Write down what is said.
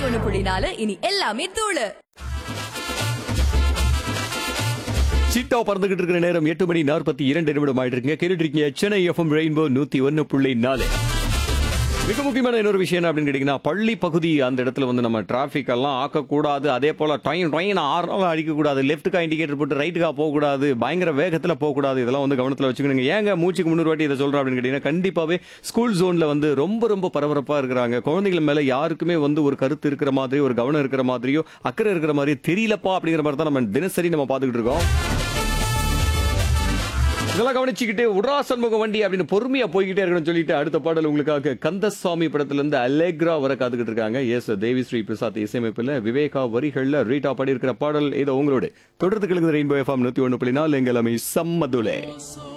ஒண்ணு புள்ளி நாலு இனி எல்லாமே தூளு சீட்டா பறந்துகிட்டு இருக்கிற நேரம் எட்டு மணி நாற்பத்தி இரண்டு நிமிடம் ஆயிட்டு இருக்குங்க கேட்டுட்டு இருக்கீங்க சென்னை எஃப்எம் ரெயின்போ நூத்தி ஒன்னு புள்ளி நாலு மிக முக்கியமான இன்னொரு விஷயம் என்ன அப்படின்னு கேட்டீங்கன்னா பள்ளி பகுதி அந்த இடத்துல வந்து நம்ம டிராஃபிக் எல்லாம் ஆக்கக்கூடாது அதே போல ட்ரெயின் ட்ரெயின் ஆறுனாலும் அடிக்கக்கூடாது லெஃப்ட்டுக்கா இண்டிகேட்டர் போட்டு ரைட்டுக்கா போகக்கூடாது பயங்கர வேகத்தில் போகக்கூடாது இதெல்லாம் வந்து கவனத்தில் வச்சுக்கணுங்க ஏங்க மூச்சுக்கு முன்னூறு வாட்டி இதை சொல்கிறேன் அப்படின்னு கேட்டீங்கன்னா கண்டிப்பாகவே ஸ்கூல் ஜோனில் வந்து ரொம்ப ரொம்ப பரபரப்பாக இருக்கிறாங்க குழந்தைகள் மேலே யாருக்குமே வந்து ஒரு கருத்து இருக்கிற மாதிரி ஒரு கவனம் இருக்கிற மாதிரியோ அக்கறை இருக்கிற மாதிரி தெரியலப்பா அப்படிங்கிற மாதிரி தான் நம்ம தினசரி நம்ம பார்த்துக்கிட்டு இருக்கோம் இதெல்லாம் கவனிச்சுக்கிட்டு உடா சண்முக வண்டி அப்படின்னு பொறுமையா போய்கிட்டே இருக்கணும்னு சொல்லிட்டு அடுத்த பாடல் உங்களுக்காக கந்தசாமி படத்துல இருந்து அலேக்ரா வர காத்துக்கிட்டு இருக்காங்க எஸ் தேவி ஸ்ரீ பிரசாத் இசையமைப்பில் விவேகா வரிகள்ல ரீட்டா பாடி இருக்கிற பாடல் ஏதோ உங்களோட தொடர்ந்து கிழக்கு ரெயின்போ எஃப்எம் நூத்தி ஒன்று புள்ளி நாலு எங்கள் அமை சம்மதுலே